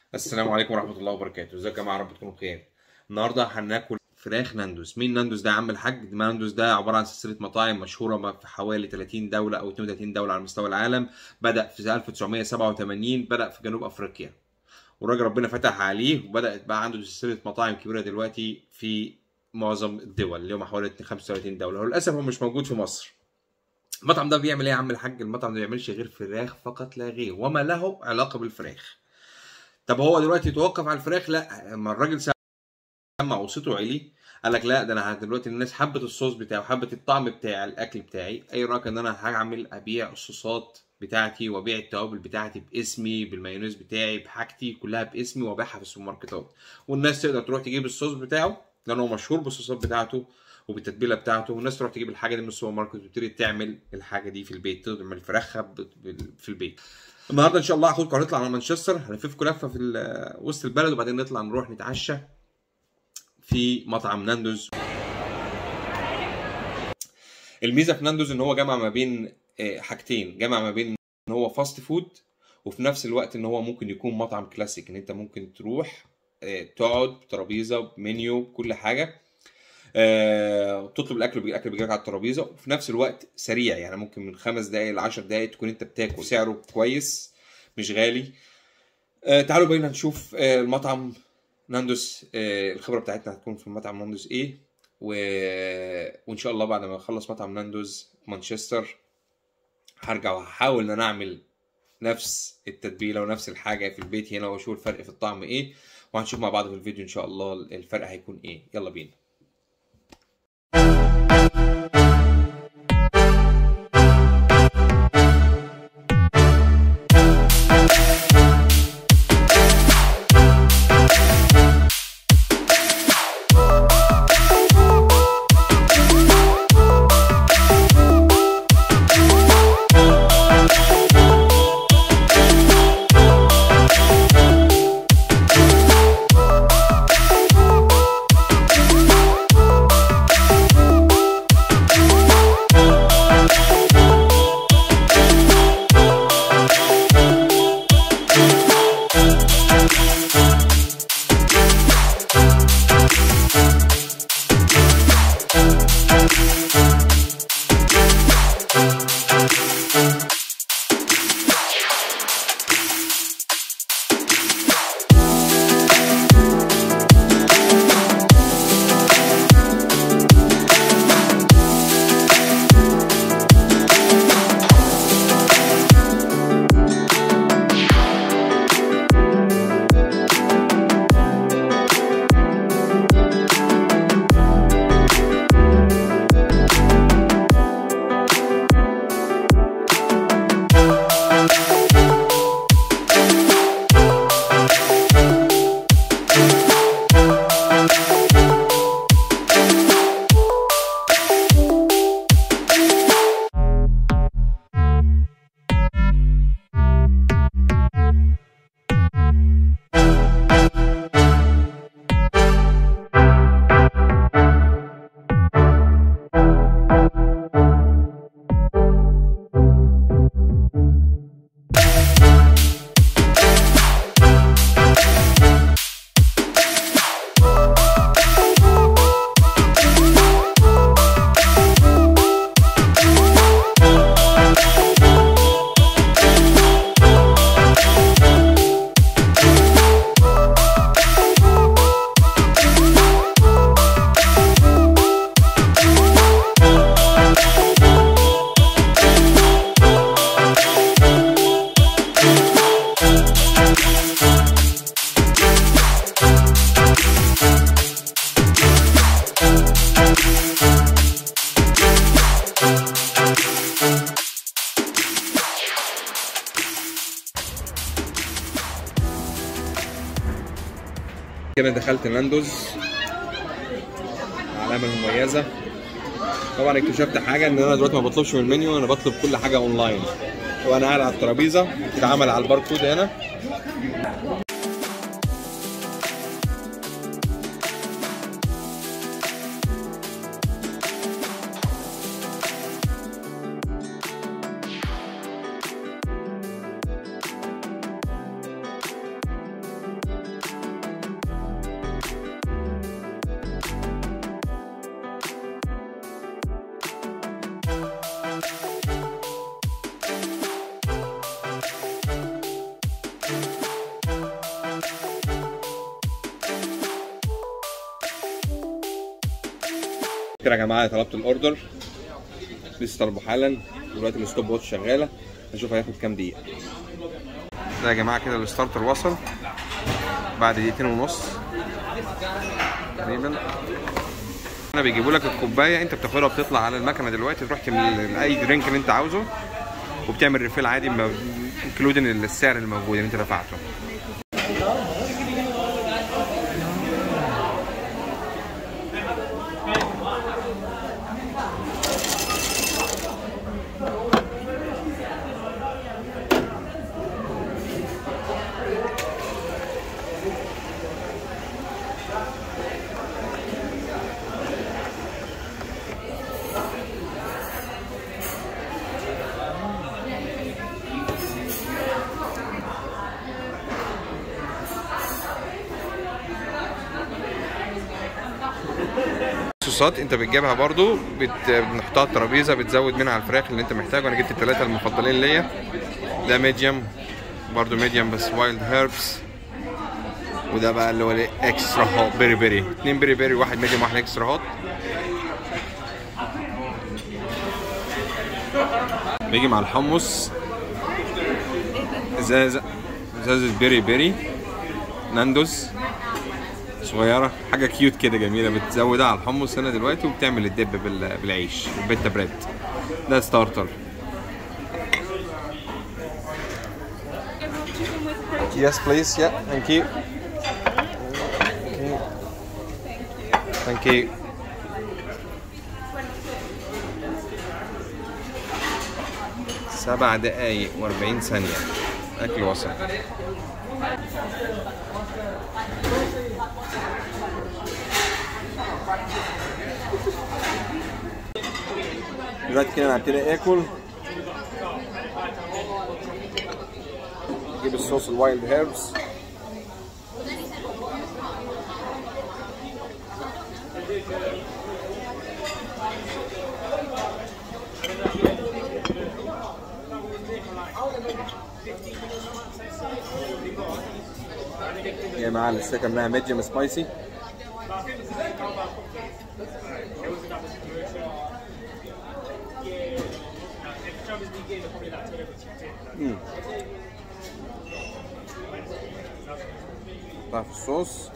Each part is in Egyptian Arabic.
السلام عليكم ورحمة الله وبركاته، ازيكم يا جماعة رب تكونوا بخير. النهارده هناكل فراخ ناندوز، مين ناندوز ده يا عم الحاج؟ ناندوز ده عبارة عن سلسلة مطاعم مشهورة في حوالي 30 دولة أو 32 دولة على مستوى العالم، بدأ في 1987 بدأ في جنوب أفريقيا. والراجل ربنا فتح عليه وبدأت بقى عنده سلسلة مطاعم كبيرة دلوقتي في معظم الدول اللي هم حوالي 35 دولة، وللأسف هو مش موجود في مصر. المطعم ده بيعمل ايه يا عم الحاج؟ المطعم ده ما بيعملش غير فراخ فقط لا غير، وما له علاقة بالفراخ. طب هو دلوقتي يتوقف على الفراخ لا اما الراجل سمع وصوته عالي قال لك لا ده انا دلوقتي الناس حبت الصوص بتاعي وحبت الطعم بتاع الاكل بتاعي اي رايك ان انا هعمل ابيع الصوصات بتاعتي وابيع التوابل بتاعتي باسمي بالمايونيز بتاعي بحاجتي كلها باسمي وابيعها في السوبر ماركتات والناس تقدر تروح تجيب الصوص بتاعه لان هو مشهور بالصوصات بتاعته وبالتتبيله بتاعته والناس تروح تجيب الحاجه دي من السوبر ماركت وتبتدي تعمل الحاجه دي في البيت تعمل فراخها في البيت النهارده ان شاء الله هاخدكم هنطلع على مانشستر هنلففكم لفه في وسط البلد وبعدين نطلع نروح نتعشى في مطعم ناندوز الميزه في ناندوز ان هو جمع ما بين حاجتين جمع ما بين ان هو فاست فود وفي نفس الوقت ان هو ممكن يكون مطعم كلاسيك ان انت ممكن تروح تقعد بترابيزه بمنيو بكل حاجه أه تطلب الاكل الاكل بيجيلك على الترابيزه وفي نفس الوقت سريع يعني ممكن من خمس دقائق ل 10 دقائق تكون انت بتاكل سعره كويس مش غالي أه تعالوا بينا نشوف أه المطعم ناندوس أه الخبره بتاعتنا هتكون في المطعم ناندوس ايه و... وان شاء الله بعد ما اخلص مطعم ناندوز مانشستر هرجع وهحاول ان انا اعمل نفس التتبيله ونفس الحاجه في البيت هنا واشوف الفرق في الطعم ايه وهنشوف مع بعض في الفيديو ان شاء الله الفرق هيكون ايه يلا بينا كده دخلت ناندوز العلامه المميزه طبعا اكتشفت حاجه ان انا دلوقتي ما بطلبش من المنيو انا بطلب كل حاجه اونلاين وانا قاعد على الترابيزه اتعمل على الباركود هنا كده يا جماعه طلبت الاوردر لسه طلبه حالا دلوقتي الستوب واتش شغاله نشوف هياخد كام دقيقه ده يا جماعه كده الستارتر وصل بعد دقيقتين ونص تقريبا هنا بيجيبوا لك الكوبايه انت بتاخدها بتطلع على المكنه دلوقتي تروح تملى اي درينك اللي انت عاوزه وبتعمل ريفيل عادي انكلودين السعر الموجود اللي انت دفعته صوصات انت بتجيبها برضو بت... بنحطها على الترابيزه بتزود منها على الفراخ اللي انت محتاجه انا جبت الثلاثه المفضلين ليا ده ميديوم برضو ميديوم بس وايلد هيربس وده بقى اللي هو الاكسترا هوت بيري بيري اتنين بيري بيري واحد ميديوم واحد اكسترا هوت بيجي مع الحمص ازازه ازازه بيري بيري ناندوز صغيره حاجه كيوت كده جميله بتزودها على الحمص هنا دلوقتي وبتعمل الدب بال- بالعيش البيتا بريد ده ستارتر Yes, please. Yeah, thank you. Thank you. سبع دقايق وأربعين ثانية أكل وصل دلوقتي كده انا هبتدي اكل نجيب الصوص الوايلد هيربس يا معلم السكر انها ميديوم سبايسي ضعف الصوص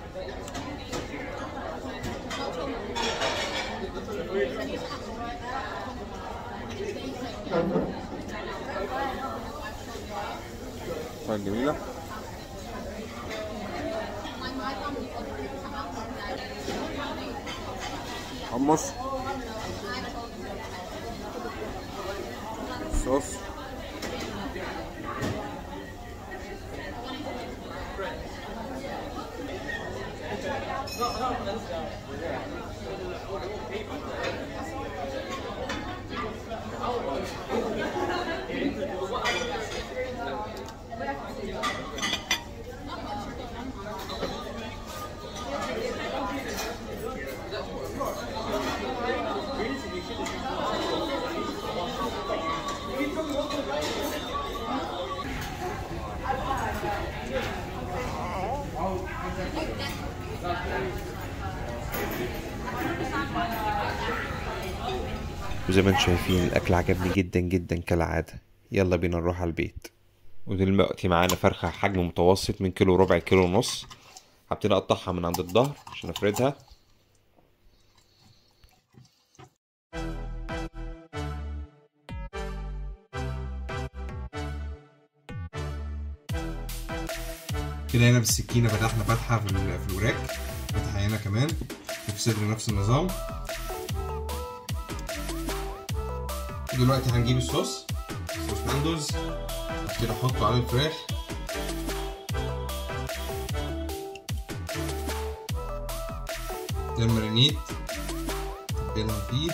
طيب جميلة حمص صوص وزي ما انتم شايفين الاكل عجبني جدا جدا كالعاده يلا بينا نروح على البيت ودلوقتي معانا فرخه حجم متوسط من كيلو ربع كيلو ونص هبتدي اقطعها من عند الظهر عشان افردها كده هنا بالسكينه فتحنا فتحه في ال- في الوراك فتحه هنا كمان وفي الصدر نفس النظام دلوقتي هنجيب الصوص صوص ناندوز كده احطه على الفراخ ده المارينيت تبلها فيه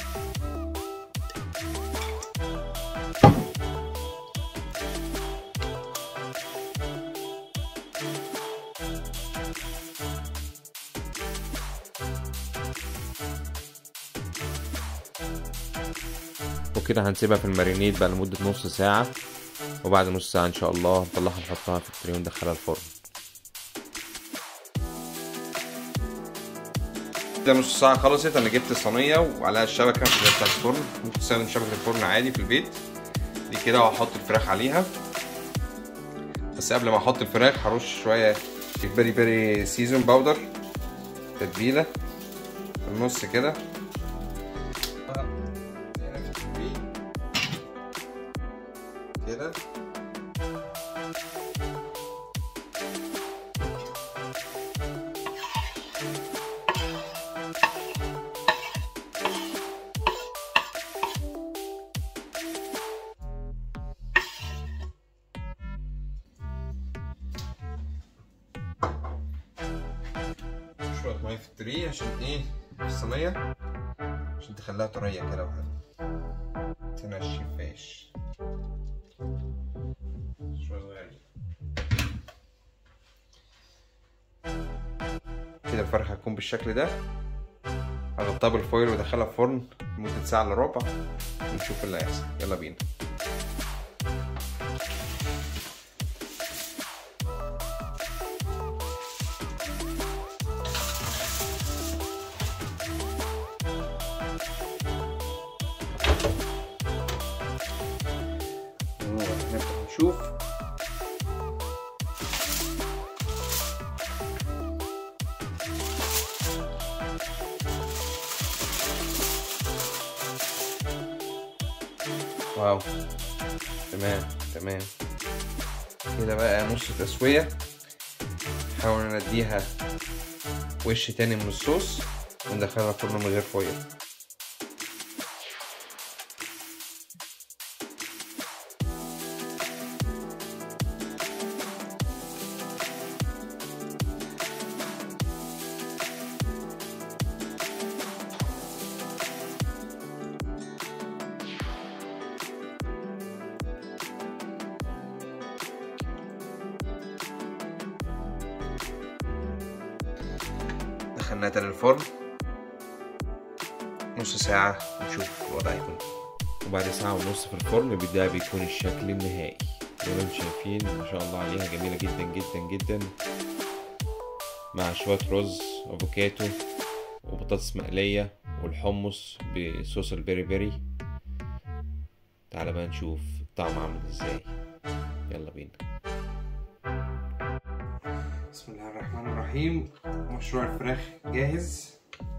وكده هنسيبها في المارينيت بقى لمدة نص ساعة وبعد نص ساعة إن شاء الله نطلعها نحطها في التري وندخلها الفرن ده نص ساعة خلصت أنا جبت الصينية وعليها الشبكة بتاعت الفرن ممكن تستخدم شبكة الفرن عادي في البيت دي كده وهحط الفراخ عليها بس قبل ما احط الفراخ هرش شوية البيري بيري سيزون باودر تتبيلة في النص كده كده شوية مية في التري عشان ايه الصينية عشان تخليها طرية كده وحلوة تنشفهاش شوية صغيرين كده الفرخة هتكون بالشكل ده هغطيها بالفويل وادخلها في فرن لمدة ساعة الا ربع ونشوف اللي هيحصل يلا بينا نبدأ نشوف واو تمام تمام كده بقى نص تسوية نحاول نديها وش تاني من الصوص وندخلها الفرن من غير فويل دخلناها تاني الفرن نص ساعة نشوف الوضع هيكون وبعد ساعة ونص في الفرن ده بيكون الشكل النهائي زي ما انتم شايفين ما شاء الله عليها جميلة جدا جدا جدا مع شوية رز افوكاتو وبطاطس مقلية والحمص بصوص البيري بيري تعالى بقى نشوف الطعم عامل ازاي يلا بينا بسم الله الرحمن الرحيم مشروع الفراخ جاهز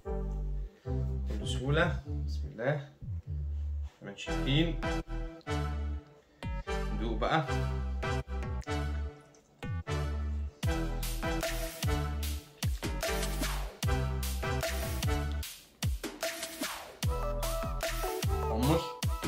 بسهولة بسم الله زي ما انتم شايفين ندوق بقى حمص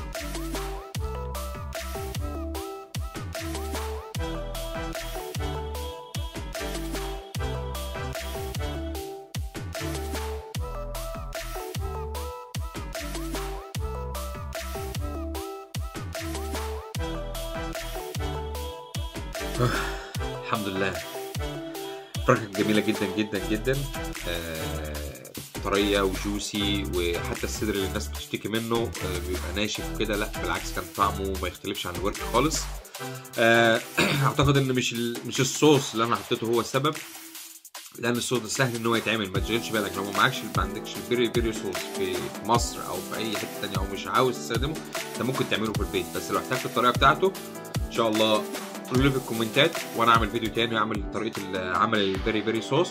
الحمد لله فراخ جميله جدا جدا جدا آه، طريه وجوسي وحتى الصدر اللي الناس بتشتكي منه آه، بيبقى ناشف وكده لا بالعكس كان طعمه ما يختلفش عن الورك خالص آه، اعتقد ان مش ال- مش الصوص اللي انا حطيته هو السبب لان الصوص ده سهل ان هو يتعمل ما تشغلش بالك لو ما معكش ما عندكش البيري بيري صوص في في مصر او في اي حته تانية او مش عاوز تستخدمه انت ممكن تعمله في البيت بس لو احتجت الطريقه بتاعته ان شاء الله قولوا لي في الكومنتات وانا اعمل فيديو تاني اعمل طريقه ال- عمل البيري بيري صوص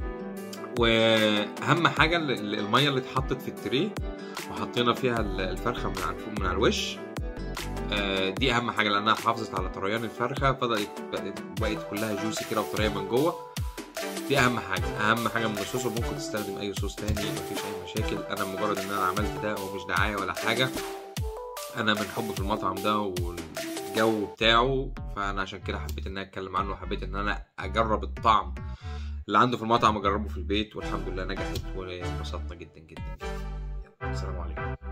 واهم حاجه ال- ال- الميه اللي اتحطت في التري وحطينا فيها ال- الفرخه من على الفوق من على الوش آه، دي اهم حاجه لانها حافظت على طريان الفرخه فضلت بقت- بقت كلها جوسي كده وطريه من جوه دي اهم حاجه اهم حاجه من الصوص وممكن تستخدم اي صوص تاني مفيش اي مشاكل انا مجرد ان انا عملت ده ومش دعايه ولا حاجه انا من حب في المطعم ده والجو بتاعه فانا عشان كده حبيت ان انا اتكلم عنه وحبيت ان انا اجرب الطعم اللي عنده في المطعم اجربه في البيت والحمد لله نجحت وانبسطنا جدا جدا جدا يلا، السلام عليكم